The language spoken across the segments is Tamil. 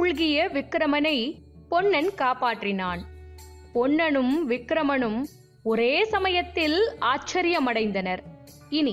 மூழ்கிய விக்கிரமனை பொன்னன் காப்பாற்றினான் பொன்னனும் விக்கிரமனும் ஒரே சமயத்தில் ஆச்சரியமடைந்தனர் இனி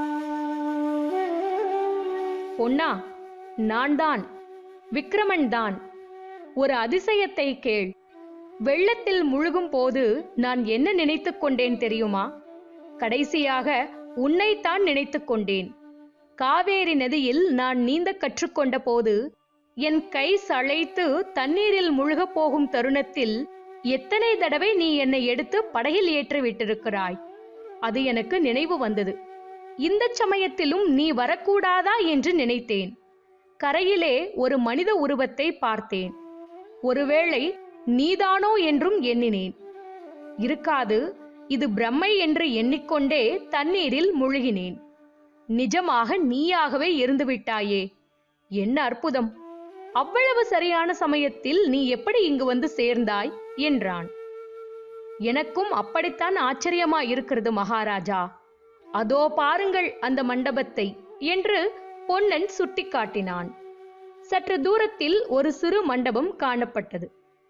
பொன்னா நான் தான் விக்கிரமன் தான் ஒரு அதிசயத்தை கேள் வெள்ளத்தில் முழுகும் போது நான் என்ன நினைத்துக் கொண்டேன் தெரியுமா கடைசியாக உன்னைத்தான் நினைத்துக் கொண்டேன் காவேரி நதியில் நான் நீந்த கற்றுக்கொண்ட போது என் கை சளைத்து தண்ணீரில் முழுகப் போகும் தருணத்தில் எத்தனை தடவை நீ என்னை எடுத்து படகில் ஏற்றி விட்டிருக்கிறாய் அது எனக்கு நினைவு வந்தது இந்த சமயத்திலும் நீ வரக்கூடாதா என்று நினைத்தேன் கரையிலே ஒரு மனித உருவத்தை பார்த்தேன் ஒருவேளை நீதானோ என்றும் எண்ணினேன் இருக்காது இது பிரம்மை என்று எண்ணிக்கொண்டே தண்ணீரில் முழுகினேன் நிஜமாக நீயாகவே இருந்துவிட்டாயே என்ன அற்புதம் அவ்வளவு சரியான சமயத்தில் நீ எப்படி இங்கு வந்து சேர்ந்தாய் என்றான் எனக்கும் அப்படித்தான் ஆச்சரியமா இருக்கிறது மகாராஜா அதோ பாருங்கள் அந்த மண்டபத்தை என்று பொன்னன் சுட்டிக்காட்டினான் சற்று தூரத்தில் ஒரு சிறு மண்டபம் காணப்பட்டது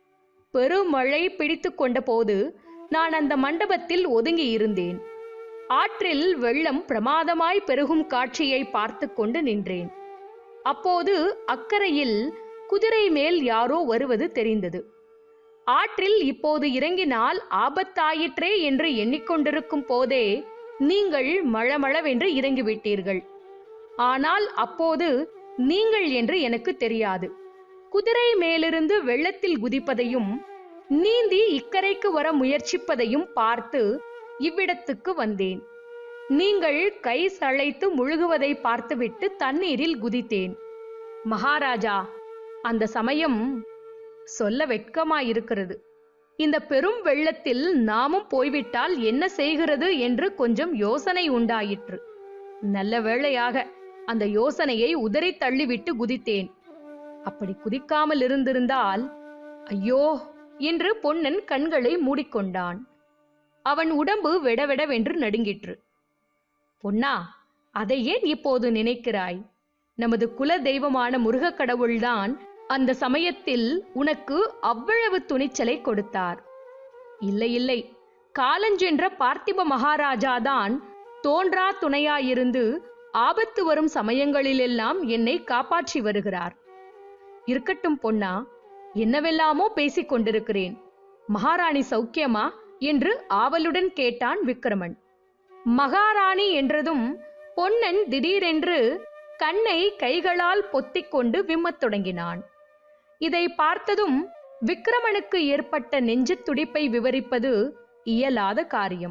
பெருமழை பிடித்து கொண்ட போது நான் அந்த மண்டபத்தில் ஒதுங்கி இருந்தேன் ஆற்றில் வெள்ளம் பிரமாதமாய் பெருகும் காட்சியை பார்த்து கொண்டு நின்றேன் அப்போது அக்கறையில் குதிரை மேல் யாரோ வருவது தெரிந்தது ஆற்றில் இப்போது இறங்கினால் ஆபத்தாயிற்றே என்று எண்ணிக்கொண்டிருக்கும் போதே நீங்கள் மளமளவென்று இறங்கிவிட்டீர்கள் ஆனால் அப்போது நீங்கள் என்று எனக்கு தெரியாது குதிரை மேலிருந்து வெள்ளத்தில் குதிப்பதையும் நீந்தி இக்கரைக்கு வர முயற்சிப்பதையும் பார்த்து இவ்விடத்துக்கு வந்தேன் நீங்கள் கை சளைத்து முழுகுவதை பார்த்துவிட்டு தண்ணீரில் குதித்தேன் மகாராஜா அந்த சமயம் சொல்ல வெட்கமாயிருக்கிறது இந்த பெரும் வெள்ளத்தில் நாமும் போய்விட்டால் என்ன செய்கிறது என்று கொஞ்சம் யோசனை உண்டாயிற்று நல்ல வேளையாக அந்த யோசனையை உதறி தள்ளிவிட்டு குதித்தேன் அப்படி குதிக்காமல் இருந்திருந்தால் ஐயோ என்று பொன்னன் கண்களை மூடிக்கொண்டான் அவன் உடம்பு வெடவெடவென்று நடுங்கிற்று பொன்னா அதை ஏன் இப்போது நினைக்கிறாய் நமது குல தெய்வமான முருகக் கடவுள்தான் அந்த சமயத்தில் உனக்கு அவ்வளவு துணிச்சலை கொடுத்தார் இல்லை இல்லை காலஞ்சென்ற பார்த்திப மகாராஜாதான் தோன்றா துணையாயிருந்து ஆபத்து வரும் சமயங்களிலெல்லாம் என்னை காப்பாற்றி வருகிறார் இருக்கட்டும் பொன்னா என்னவெல்லாமோ பேசிக் கொண்டிருக்கிறேன் மகாராணி சௌக்கியமா என்று ஆவலுடன் கேட்டான் விக்கிரமன் மகாராணி என்றதும் பொன்னன் திடீரென்று கண்ணை கைகளால் பொத்திக் கொண்டு விம்மத் தொடங்கினான் இதை பார்த்ததும் விக்கிரமனுக்கு ஏற்பட்ட நெஞ்சுத் துடிப்பை விவரிப்பது இயலாத காரியம்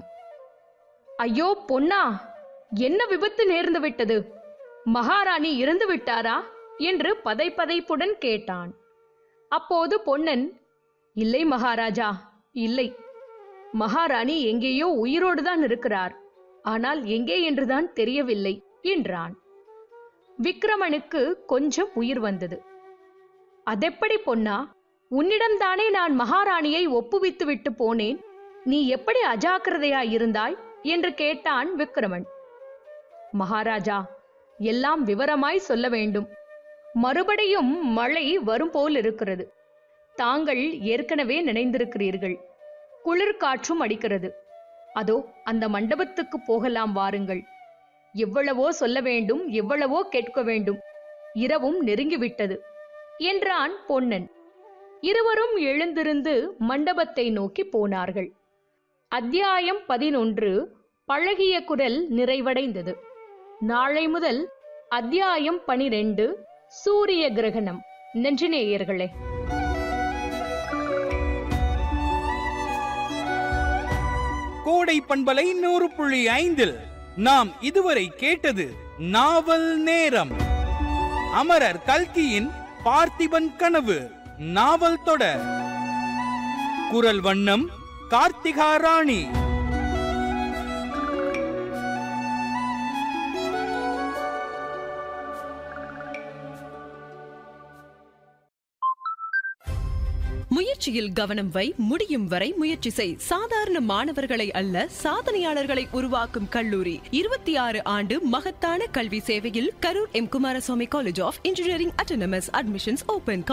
ஐயோ பொன்னா என்ன விபத்து நேர்ந்து விட்டது மகாராணி இறந்து விட்டாரா என்று பதைப்பதைப்புடன் கேட்டான் அப்போது பொன்னன் இல்லை மகாராஜா இல்லை மகாராணி எங்கேயோ உயிரோடுதான் இருக்கிறார் ஆனால் எங்கே என்றுதான் தெரியவில்லை என்றான் விக்கிரமனுக்கு கொஞ்சம் உயிர் வந்தது அதெப்படி பொன்னா உன்னிடம்தானே நான் மகாராணியை ஒப்புவித்து விட்டு போனேன் நீ எப்படி அஜாக்கிரதையாய் இருந்தாய் என்று கேட்டான் விக்கிரமன் மகாராஜா எல்லாம் விவரமாய் சொல்ல வேண்டும் மறுபடியும் மழை வரும் போல் இருக்கிறது தாங்கள் ஏற்கனவே நினைந்திருக்கிறீர்கள் குளிர் காற்றும் அடிக்கிறது அதோ அந்த மண்டபத்துக்கு போகலாம் வாருங்கள் எவ்வளவோ சொல்ல வேண்டும் எவ்வளவோ கேட்க வேண்டும் இரவும் நெருங்கிவிட்டது என்றான் பொன்னன் இருவரும் எழுந்திருந்து மண்டபத்தை நோக்கி போனார்கள் அத்தியாயம் பதினொன்று பழகிய குரல் நிறைவடைந்தது நாளை முதல் அத்தியாயம் பனிரெண்டு சூரிய கிரகணம் நெஞ்சினேயர்களே கோடை பண்பலை நூறு புள்ளி ஐந்தில் நாம் இதுவரை கேட்டது நாவல் நேரம் அமரர் கல்கியின் பார்த்திபன் கனவு நாவல் தொடர் குரல் வண்ணம் கார்த்திகா ராணி முயற்சியில் கவனம் வை முடியும் வரை முயற்சி செய் சாதாரண மாணவர்களை அல்ல சாதனையாளர்களை உருவாக்கும் கல்லூரி இருபத்தி ஆறு ஆண்டு மகத்தான கல்வி சேவையில் Karur M Kumaraswamy college of engineering autonomous admissions open